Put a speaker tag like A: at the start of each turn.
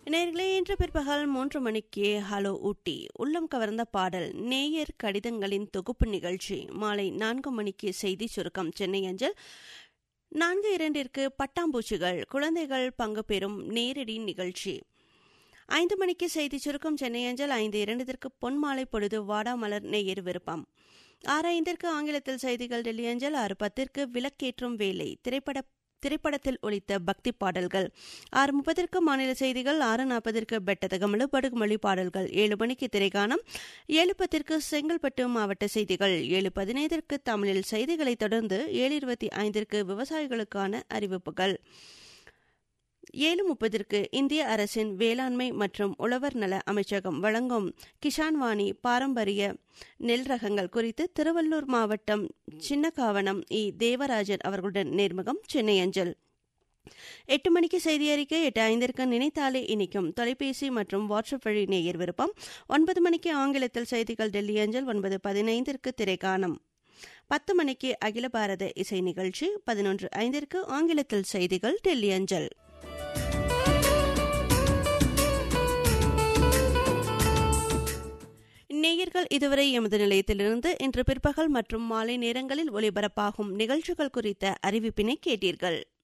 A: நேர்களே இன்று பிற்பகல் மூன்று மணிக்கு ஹலோ ஊட்டி உள்ளம் கவர்ந்த பாடல் நேயர் கடிதங்களின் தொகுப்பு நிகழ்ச்சி மாலை நான்கு மணிக்கு செய்தி சுருக்கம் சென்னை அஞ்சல் நான்கு இரண்டிற்கு பட்டாம்பூச்சிகள் குழந்தைகள் பங்கு பெறும் நேரடி நிகழ்ச்சி ஐந்து மணிக்கு செய்தி சுருக்கம் சென்னை அஞ்சல் ஐந்து இரண்டிற்கு பொன்மாலை பொழுது வாடாமலர் நேயர் விருப்பம் ஆறு ஐந்திற்கு ஆங்கிலத்தில் செய்திகள் டெல்லி அஞ்சல் ஆறு பத்திற்கு விளக்கேற்றும் வேலை திரைப்பட திரைப்படத்தில் ஒலித்த பக்தி பாடல்கள் ஆறு முப்பதற்கு மாநில செய்திகள் ஆறு நாற்பதற்கு பெட்டதகமலு படுகுமொழி பாடல்கள் ஏழு மணிக்கு திரைக்காணம் ஏழு பத்திற்கு செங்கல்பட்டு மாவட்ட செய்திகள் ஏழு பதினைந்திற்கு தமிழில் செய்திகளை தொடர்ந்து ஏழு இருபத்தி ஐந்திற்கு விவசாயிகளுக்கான அறிவிப்புகள் ஏழு முப்பதற்கு இந்திய அரசின் வேளாண்மை மற்றும் உழவர் நல அமைச்சகம் வழங்கும் கிஷான் வாணி பாரம்பரிய நெல் ரகங்கள் குறித்து திருவள்ளூர் மாவட்டம் சின்னக்காவனம் இ தேவராஜன் அவர்களுடன் நேர்முகம் சென்னை அஞ்சல் எட்டு மணிக்கு செய்தி அறிக்கை எட்டு ஐந்திற்கு நினைத்தாலே இனிக்கும் தொலைபேசி மற்றும் வாட்ஸ்அப் வழி நேயர் விருப்பம் ஒன்பது மணிக்கு ஆங்கிலத்தில் செய்திகள் டெல்லி அஞ்சல் ஒன்பது பதினைந்திற்கு திரைக்காணம் பத்து மணிக்கு அகில பாரத இசை நிகழ்ச்சி பதினொன்று ஐந்திற்கு ஆங்கிலத்தில் செய்திகள் டெல்லி அஞ்சல் நேயர்கள் இதுவரை எமது நிலையத்திலிருந்து இன்று பிற்பகல் மற்றும் மாலை நேரங்களில் ஒலிபரப்பாகும் நிகழ்ச்சிகள் குறித்த அறிவிப்பினை கேட்டீர்கள்